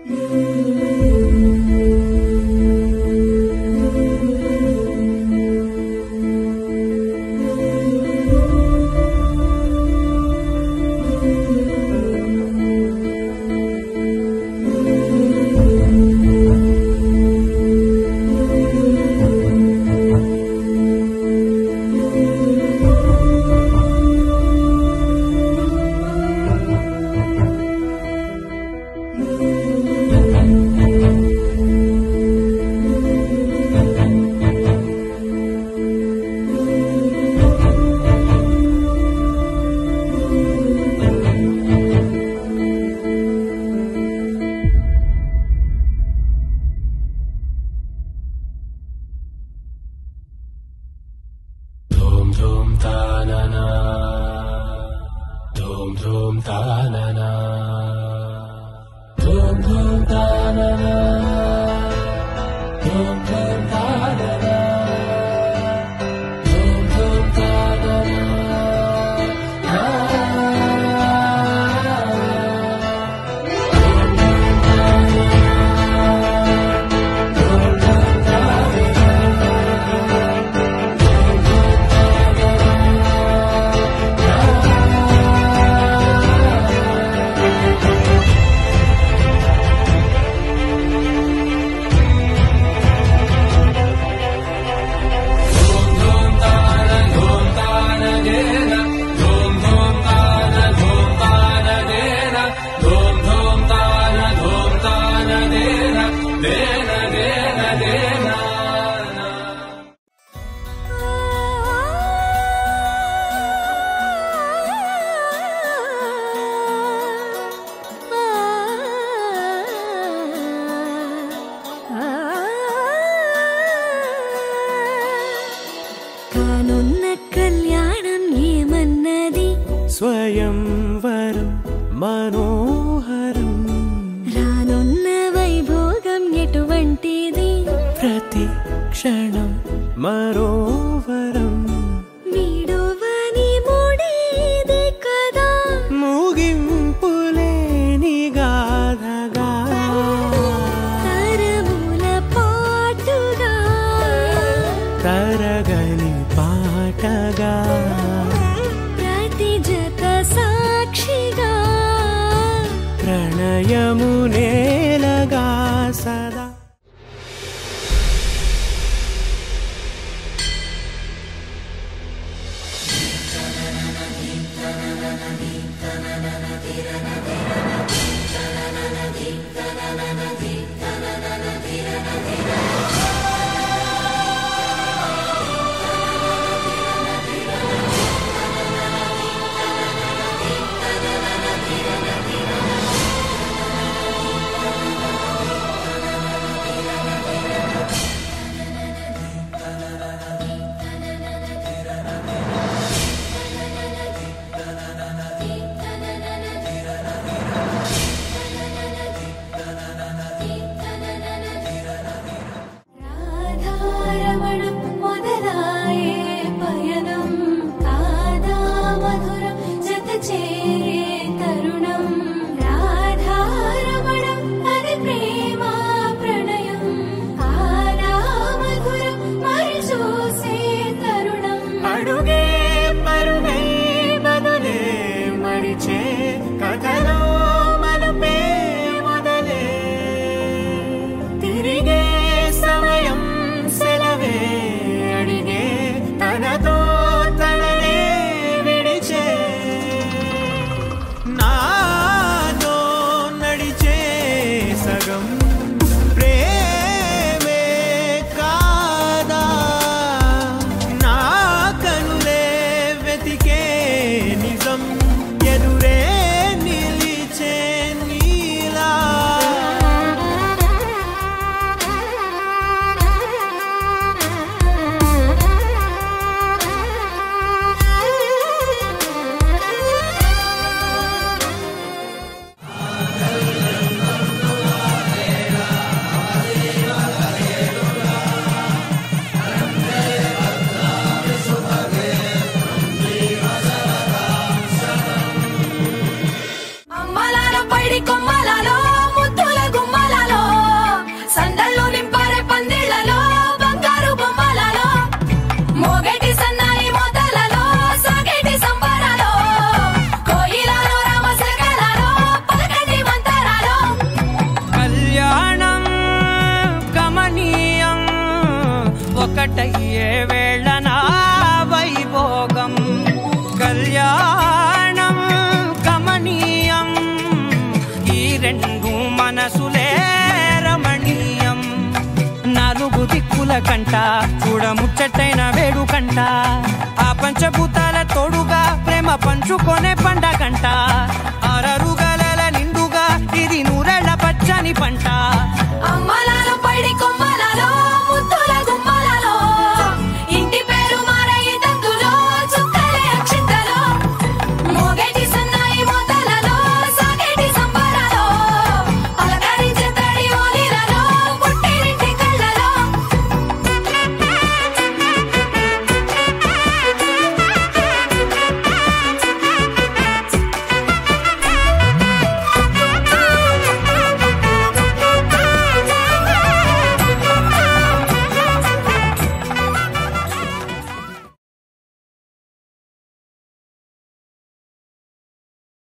Dum dum ta na na. Dum dum ta na na. Dum dum ta na na. Dum dum ta na na. Dum dum ta na na. కానున్న కళ్యాణం ఏమన్నది స్వయంవరం మనోహరం రానున్న వైభోగం ఎటువంటిది ప్రతి క్షణం మరోవరం వీడువని మూడేది కదా ముగింపులేని గాథగా తరముల పాటుగా తరగని పాటగా ప్రతి జత సాక్షిగా ప్రణయము నేలగా సదా రాధారమణం మొదలాయే పయనం కాదా మధురం జత చేరే తరుణం రాధారమణం అది ప్రేమ ప్రణయం కాదా మధురం మరి చూసే తరుణం అడుగే పరుగై బదులే మరిచే కథలో మలుపే మొదలే తిరిగే సమయం సెలవే అడిగే తనతో తననే విడిచే నాతో నడిచే సగం ప్రేమే కాదా నా కనులే వెతికే నిజం ఎదురే నిలిచే నీలా ఆ కంట చూడ ముచ్చటైన వేడుకంట ఆ పంచభూతాల తోడుగా ప్రేమ పంచుకొనే పండగంట